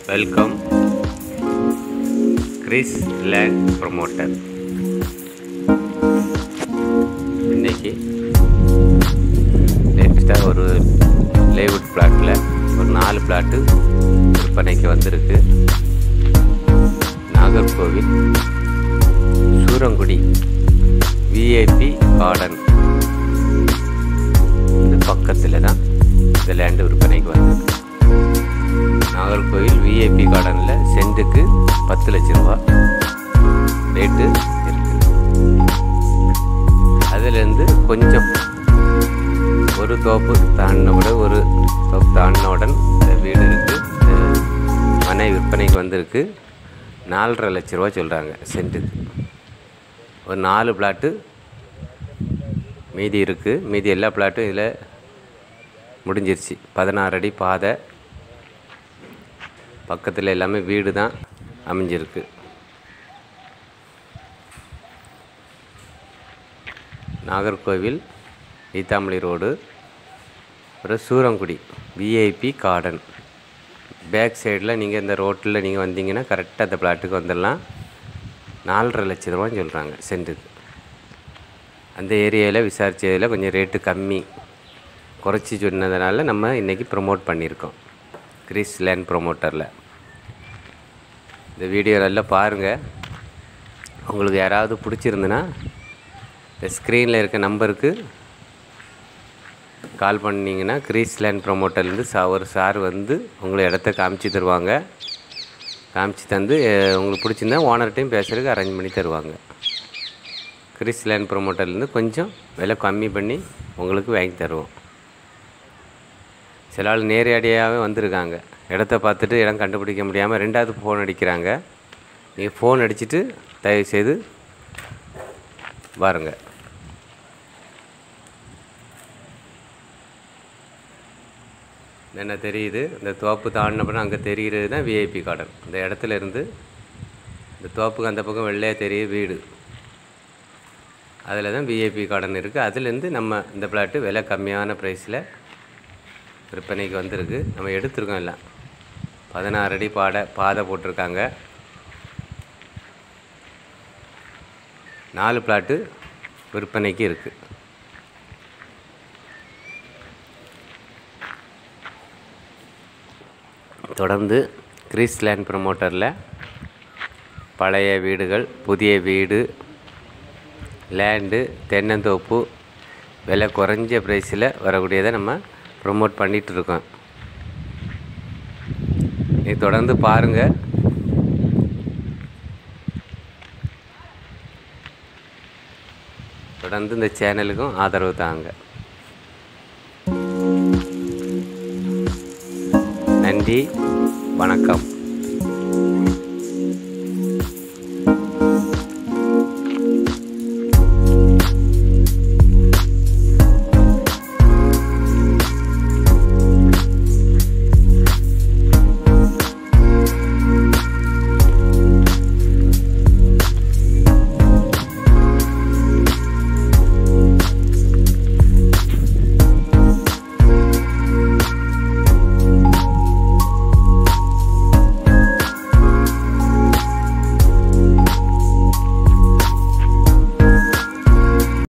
welcome Chris land promoter இன்னைக்கு லேட்டஸ்ட்டாக ஒரு லேவுட் பிளாட்டில் ஒரு நாலு பிளாட்டு விற்பனைக்கு வந்திருக்கு நாகர்கோவில் சூரங்குடி விஐபி கார்டன் இது பக்கத்தில் தான் இந்த லேண்டு விற்பனைக்கு வந்திருக்கு நாகர்கோவில் விஐபி கார்டனில் சென்ட்டுக்கு பத்து லட்ச ரூபா ரேட்டு இருக்கு அதுலேருந்து கொஞ்சம் ஒரு தோப்பு தாண்டின விட ஒரு தோப்பு தாண்டினவுடன் இந்த வீடு இருக்குது இந்த மனை விற்பனைக்கு வந்திருக்கு நாலரை லட்ச ரூபா சொல்கிறாங்க சென்ட்டுக்கு ஒரு நாலு பிளாட்டு மீதி இருக்குது மீதி எல்லா பிளாட்டும் இதில் முடிஞ்சிருச்சு பதினாறு அடி பாதை பக்கத்தில் எல்லாமே வீடு தான் அமைஞ்சிருக்கு நாகர்கோவில் ஈத்தாமலி ரோடு அப்புறம் சூரங்குடி விஐபி கார்டன் பேக் சைடில் நீங்கள் இந்த ரோட்டில் நீங்கள் வந்தீங்கன்னா கரெக்டாக அந்த பிளாட்டுக்கு வந்துடலாம் நாலரை லட்ச ரூபான்னு சொல்கிறாங்க சென்ட்டுக்கு அந்த ஏரியாவில் விசாரித்ததில் கொஞ்சம் ரேட்டு கம்மி குறைச்சி சொன்னதுனால நம்ம இன்றைக்கி ப்ரொமோட் பண்ணியிருக்கோம் கிறிஸ் லேண்ட் ப்ரொமோட்டரில் இந்த வீடியோ நல்லா பாருங்கள் உங்களுக்கு யாராவது பிடிச்சிருந்துன்னா இந்த ஸ்க்ரீனில் இருக்க நம்பருக்கு கால் பண்ணிங்கன்னா கிரீஸ் லேண்ட் ப்ரொமோட்டர்லேருந்து சா ஒரு சார் வந்து உங்களை இடத்த காமிச்சு தருவாங்க காமிச்சு தந்து அஹ், உங்களுக்கு பிடிச்சிருந்தா ஓனர்கிட்டையும் பேசுகிறதுக்கு அரேஞ்ச் பண்ணி தருவாங்க கிறிஸ் லேண்ட் ப்ரொமோட்டர்லேருந்து கொஞ்சம் விலை கம்மி பண்ணி உங்களுக்கு வாங்கி தருவோம் சில ஆள் நேரடியாகவே வந்திருக்காங்க இடத்த பார்த்துட்டு இடம் கண்டுபிடிக்க முடியாமல் ரெண்டாவது ஃபோன் அடிக்கிறாங்க நீங்கள் ஃபோன் அடிச்சுட்டு தயவு செய்து பாருங்க என்ன தெரியுது இந்த தோப்பு தாண்டினப்பறம் அங்கே தெரிகிறது தான் விஐபி கார்டன் இந்த இடத்துல இருந்து இந்த தோப்புக்கு அந்த பக்கம் வெள்ளையாக தெரியுது வீடு அதில் தான் விஐபி கார்டன் இருக்குது அதுலேருந்து நம்ம இந்த பிளாட்டு விலை கம்மியான ப்ரைஸில் விற்பனைக்கு வந்திருக்கு நம்ம எடுத்திருக்கோம் எல்லாம் பதினாறு அடி பாடை பாதை போட்டிருக்காங்க நாலு பிளாட்டு விற்பனைக்கு இருக்குது தொடர்ந்து கிரீஸ் லேண்ட் ப்ரமோட்டரில் பழைய வீடுகள் புதிய வீடு லேண்டு தென்னந்தோப்பு விலை குறைஞ்ச ப்ரைஸில் வரக்கூடியதை நம்ம ப்ரொமோட் பண்ணிகிட்டு இருக்கோம் நீ தொடர்ந்து பாருங்கள் தொடர்ந்து இந்த சேனலுக்கும் ஆதரவு தாங்க நன்றி வணக்கம்